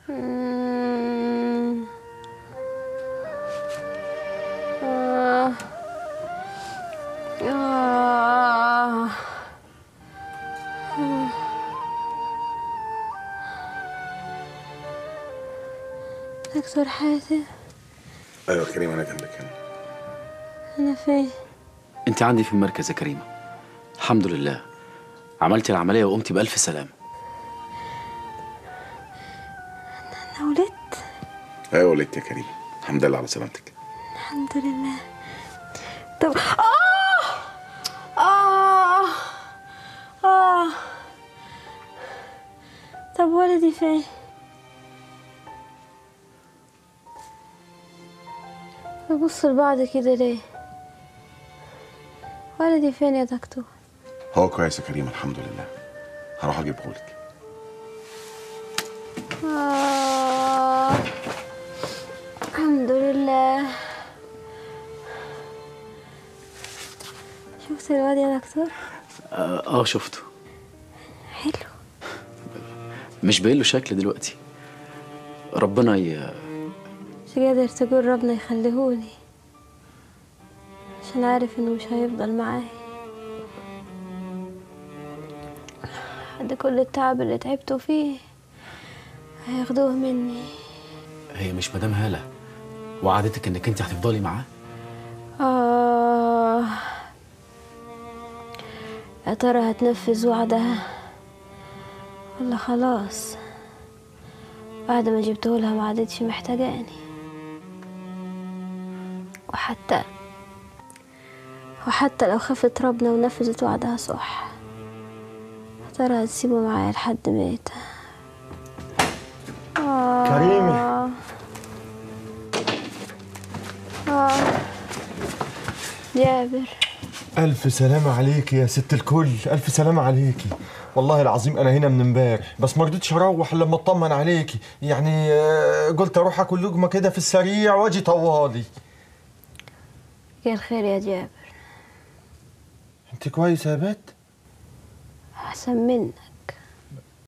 مم. آه. آه. دكتور حاتم ايوه كريم انا جنبك هنا أنا فين؟ انت عندي في المركز يا كريمه الحمد لله عملتي العمليه وقمتي بالف سلامه أنا ولدت ايوه ولدت يا كريم الحمد لله على سلامتك الحمد لله طب آه آه آه طب ولدي فين؟ ببص لبعض كده ليه؟ ولدي فين يا دكتور؟ هو كويس يا كريم الحمد لله هروح اجيبه لك آه. الحمد لله شفت الواد يا دكتور؟ اه, آه شفته حلو مش باين له شكل دلوقتي ربنا ي... مش قادر تقول ربنا يخليهولي عشان عارف انه مش هيفضل معاي بعد كل التعب اللي تعبته فيه هياخدوه مني هي مش مدام هاله وعدتك انك انت هتفضلي معاه آه يا ترى هتنفذ وعدها ولا خلاص بعد ما جبته لها ما عادتش محتاجاني وحتى وحتى لو خفت ربنا ونفذت وعدها صح يا ترى هتسيبه معايا لحد ميت آه كريمة. آه جابر ألف سلامة عليكي يا ست الكل ألف سلامة عليكي والله العظيم أنا هنا من امبارح بس ما رضيتش أروح إلا لما أطمن عليكي يعني آه، قلت أروح آكل لقمة كده في السريع وأجي طوالي يا خير يا جابر أنت كويسة يا بت؟ أحسن منك